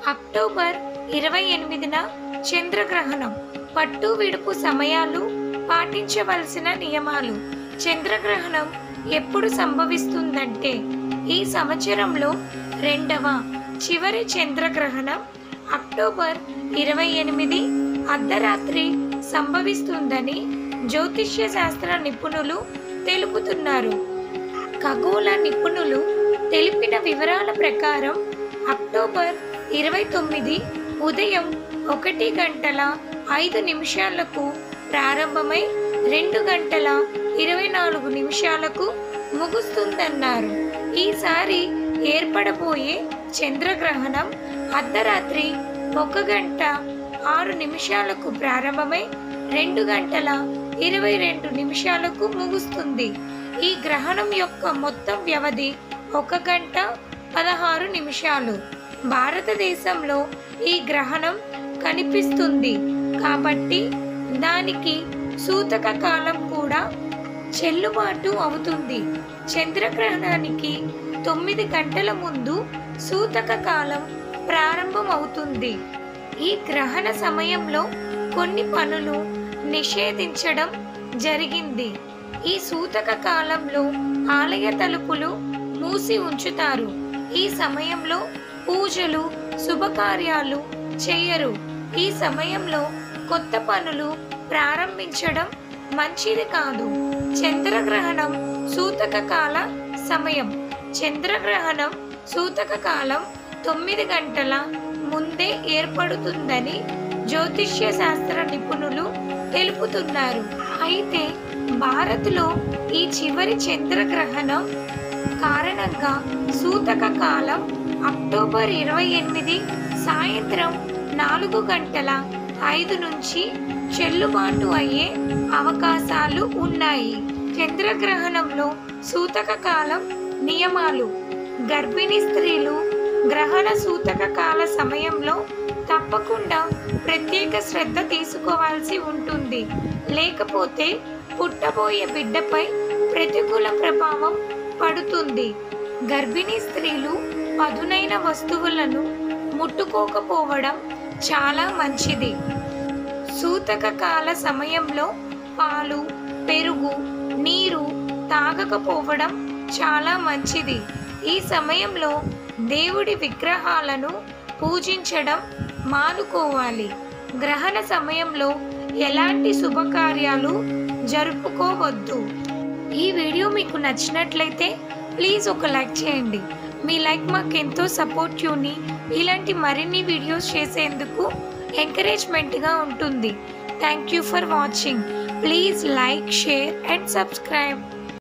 October ఇరవై ఎనిమిదిన చంద్రగ్రహణం పట్టు విడుపు సమయాలు పాటించవలసిన నియమాలు చంద్రగ్రహణం ఎప్పుడు సంభవిస్తుందంటే ఈ సంవత్సరంలో రెండవ చివరి చంద్రగ్రహణం అక్టోబర్ ఇరవై ఎనిమిది అర్ధరాత్రి సంభవిస్తుందని జ్యోతిష్య శాస్త్ర నిపుణులు తెలుపుతున్నారు ఖగోళ నిపుణులు తెలిపిన వివరాల ప్రకారం అక్టోబర్ ఇరవై తొమ్మిది ఉదయం ఒకటి గంటల ఐదు నిమిషాలకు ప్రారంభమై రెండు గంటల ఇరవై నాలుగు నిమిషాలకు ముగుస్తుందన్నారు ఈసారి ఏర్పడబోయే చంద్రగ్రహణం అర్ధరాత్రి ఒక గంట ఆరు నిమిషాలకు ప్రారంభమై రెండు గంటల ఇరవై రెండు నిమిషాలకు ముగుస్తుంది ఈ గ్రహణం యొక్క మొత్తం వ్యవధి ఒక గంట పదహారు నిమిషాలు భారతదేశంలో ఈ గ్రహణం కనిపిస్తుంది కాబట్టి దానికి సూతక కాలం కూడా చెల్లుబాటు అవుతుంది చంద్రగ్రహణానికి తొమ్మిది గంటల ముందు సూతక కాలం ప్రారంభమవుతుంది ఈ గ్రహణ సమయంలో కొన్ని పనులు నిషేధించడం జరిగింది ఈ సూతక కాలంలో ఆలయ తలుపులు మూసి ఉంచుతారు ఈ సమయంలో పూజలు శుభకార్యాలు చేయరు ఈ సమయంలో కొత్త పనులు ప్రారంభించడం మంచిది కాదు చంద్రగ్రహణం సూతక కాల సమయం చంద్రగ్రహణం సూతక కాలం తొమ్మిది గంటల ముందే ఏర్పడుతుందని జ్యోతిష్య శాస్త్ర నిపుణులు తెలుపుతున్నారు అయితే భారత్లో ఈ చివరి చంద్రగ్రహణం కారణంగా సూతక కాలం అక్టోబర్ ఇరవై ఎనిమిది సాయంత్రం నాలుగు గంటల ఐదు నుంచి చెల్లుబాటు అయ్యే అవకాశాలు ఉన్నాయి చంద్రగ్రహణంలో సూతక కాలం నియమాలు గర్భిణీ స్త్రీలు గ్రహణ సూతక కాల సమయంలో తప్పకుండా ప్రత్యేక శ్రద్ధ తీసుకోవాల్సి ఉంటుంది లేకపోతే పుట్టబోయే బిడ్డపై ప్రతికూల ప్రభావం పడుతుంది గర్భిణీ స్త్రీలు పదునైన వస్తువులను ముట్టుకోకపోవడం చాలా మంచిది సూతక కాల సమయంలో పాలు పెరుగు నీరు తాగకపోవడం చాలా మంచిది ఈ సమయంలో దేవుడి విగ్రహాలను పూజించడం మానుకోవాలి గ్రహణ సమయంలో ఎలాంటి శుభకార్యాలు జరుపుకోవద్దు ఈ వీడియో మీకు నచ్చినట్లయితే ప్లీజ్ ఒక లైక్ చేయండి మీ లైక్ మాకు ఎంతో సపోర్టివ్ని ఇలాంటి మరిన్ని వీడియోస్ చేసేందుకు ఎంకరేజ్మెంట్గా ఉంటుంది thank you for watching please like share and subscribe